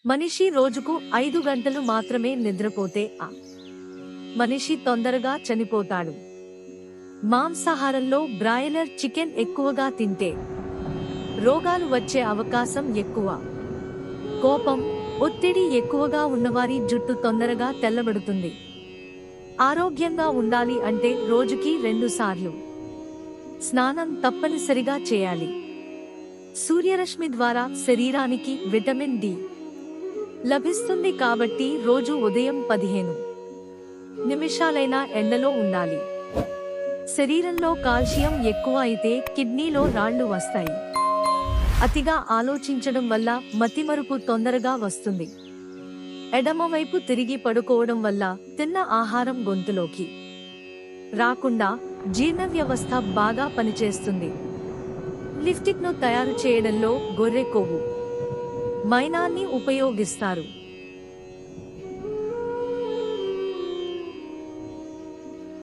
మనిషి రోజుకు ఐదు గంటలు మాత్రమే నిద్రపోతే ఆ మనిషి తొందరగా చనిపోతాడు మాంసాహారంలో బ్రాయిలర్ చికెన్ ఎక్కువగా తింటే రోగాలు వచ్చే అవకాశం ఎక్కువ కోపం ఒత్తిడి ఎక్కువగా ఉన్నవారి జుట్టు తొందరగా తెల్లబడుతుంది ఆరోగ్యంగా ఉండాలి అంటే రోజుకి రెండు సార్లు స్నానం తప్పనిసరిగా చేయాలి సూర్యరశ్మి ద్వారా శరీరానికి విటమిన్ డి లభిస్తుంది కాబట్టి రోజు ఉదయం పదిహేను నిమిషాలైనా ఎండలో ఉండాలి శరీరంలో కాల్షియం ఎక్కువ అయితే కిడ్నీలో రాళ్లు వస్తాయి అతిగా ఆలోచించడం వల్ల మతిమరుపు తొందరగా వస్తుంది ఎడమవైపు తిరిగి పడుకోవడం వల్ల తిన్న ఆహారం గొంతులోకి రాకుండా జీర్ణ వ్యవస్థ బాగా పనిచేస్తుంది లిప్టిక్ ను తయారు చేయడంలో గొర్రె కొవ్వు మైనాన్ని ఉపయోగిస్తారు